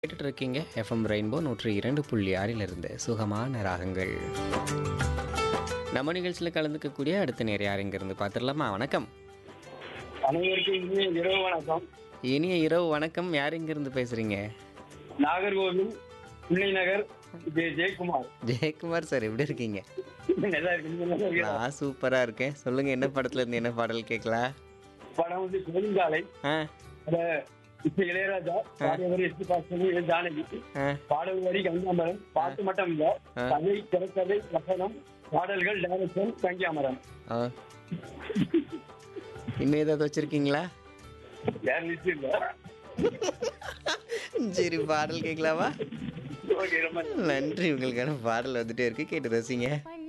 கேட்டுட்டு இருக்கீங்க FM rainbow நூற்றி இரண்டு புள்ளி ஆறிலிருந்து சுகமான ராகங்கள் நம்ம நிகழ்ச்சியில் கலந்துக்கக்கூடிய அடுத்த நேர் யார் இங்கிருந்து பார்த்துடலாமா வணக்கம் அனைவருக்கும் இனிய இரவு வணக்கம் இனிய இரவு வணக்கம் யார் இங்கிருந்து பேசுறீங்க நாகர்கோவில் பிள்ளை நகர் ஜெ ஜெயக்குமார் ஜெயக்குமார் சார் எப்படி இருக்கீங்க நல்லா இருக்கு நீங்க நல்லா இருக்கீங்களா? நான் சூப்பராக இருக்கேன் சொல்லுங்க என்ன படத்துல இருந்து என்ன பாடல் கேட்கலாம் படம் வந்து பெருங்காலை ஆ அத இப்ப இளையராஜா பாடியவர் எஸ் பாசனி எஸ் ஜானகி ஆ பாடல் வரி கங்காமரம் பாட்டு மட்டும் இல்ல ஆ. கதை திரைக்கதை வசனம் பாடல்கள் டைரக்ஷன் கங்கியாமரம் ஆ இன்னும் ஏதாவது வச்சிருக்கீங்களா வேற லிஸ்ட் இல்ல சரி பாடல் கேட்கலாமா ஓகே ரொம்ப நன்றி உங்களுக்கான பாடல் வந்துட்டே இருக்கு கேட்டு ரசிங்க Bye